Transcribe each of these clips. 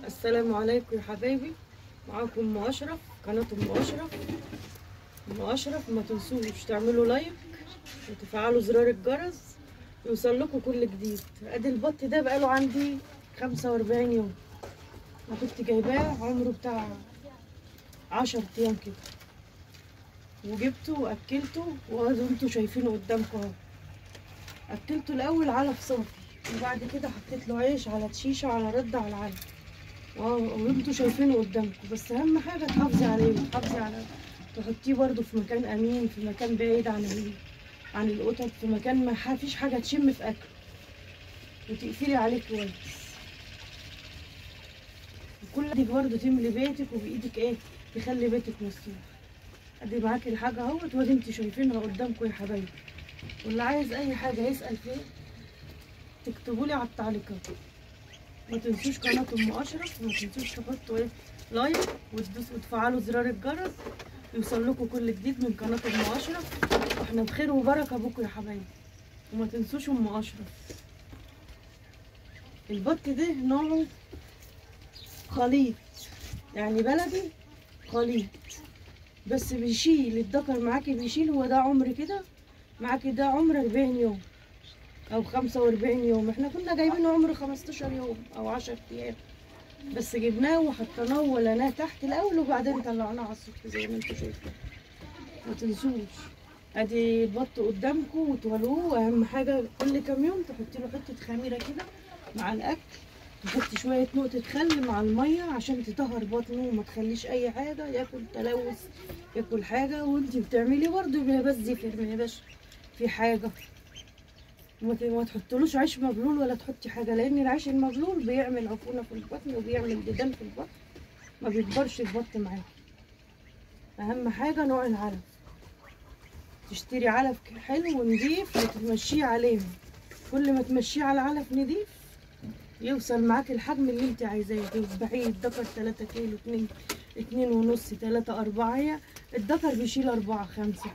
السلام عليكم يا حبايبي معاكم ام اشرف قناه ام اشرف ام اشرف ما تنسوش تعملوا لايك وتفعلوا زرار الجرس يوصل لكم كل جديد ادي البط ده بقاله عندي 45 يوم انا كنت جايباه عمره بتاع 10 ايام كده وجبته واكلته وادوا انتوا شايفينه قدامكم اهو اكلته الاول علف صافي وبعد كده حطيت له عيش على تشيشه على رد على علف واو وانتوا شايفينه قدامكم بس اهم حاجه تحافظي عليه وتحافظي على تحطيه برضو في مكان امين في مكان بعيد عن ال... عن القطط في مكان ما فيش حاجه تشم في اكله وتقفلي عليه كويس وكل ايدك برضو تملي بيتك وبايدك ايه تخلي بيتك مفتوح ادي معاكي الحاجه اهوت وادي انتوا شايفينها قدامكم يا حبايبي واللي عايز اي حاجه يسال فيها تكتبوا لي على التعليقات ما تنسوش قناة ام اشرف وما تنسوش تحطوا ايه لايك وتدوسوا وتفعلوا زرار الجرس يوصل لكم كل جديد من قناة ام اشرف واحنا بخير وبركة بكم يا حبايبي وما تنسوش ام اشرف البط ده نوعه خليط يعني بلدي خليط بس بيشيل الذكر معاكي بيشيل هو ده عمر كده معاكي ده عمر 40 يوم او 45 يوم احنا كنا جايبينه عمر 15 يوم او 10 ايام بس جبناه وحطيناه ولناه تحت الاول وبعدين طلعناه على السطح زي ما انتوا شايفين ما تنسوش ادي بط قدامكم وتولوه واهم حاجه كل كام يوم تحطي له حته خميره كده مع الاكل تحطي شويه نقطه خل مع الميه عشان تطهر بطنه وما تخليش اي حاجه ياكل تلوث ياكل حاجه وانت بتعملي برضه يبقى بس زفر ما يبقاش في حاجه وما تحطلوش عيش مبلول ولا تحطي حاجه لان العيش المبلول بيعمل عفونه في البطن وبيعمل ديدان في البطن ما بيكبرش البط معاكي اهم حاجه نوع العلف تشتري علف حلو ونضيف وتمشيه عليهم كل ما تمشيه على علف نضيف يوصل معاك الحجم اللي انت عايزاه تذبحيه الدكر 3 كيلو 2 اتنين ونص 3 4 هي الدكر بيشيل 4 5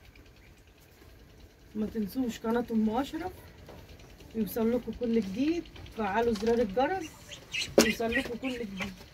ما تنسوش قناة ام اشرف يوصل لكم كل جديد فعلوا زرار الجرس يوصل لكم كل جديد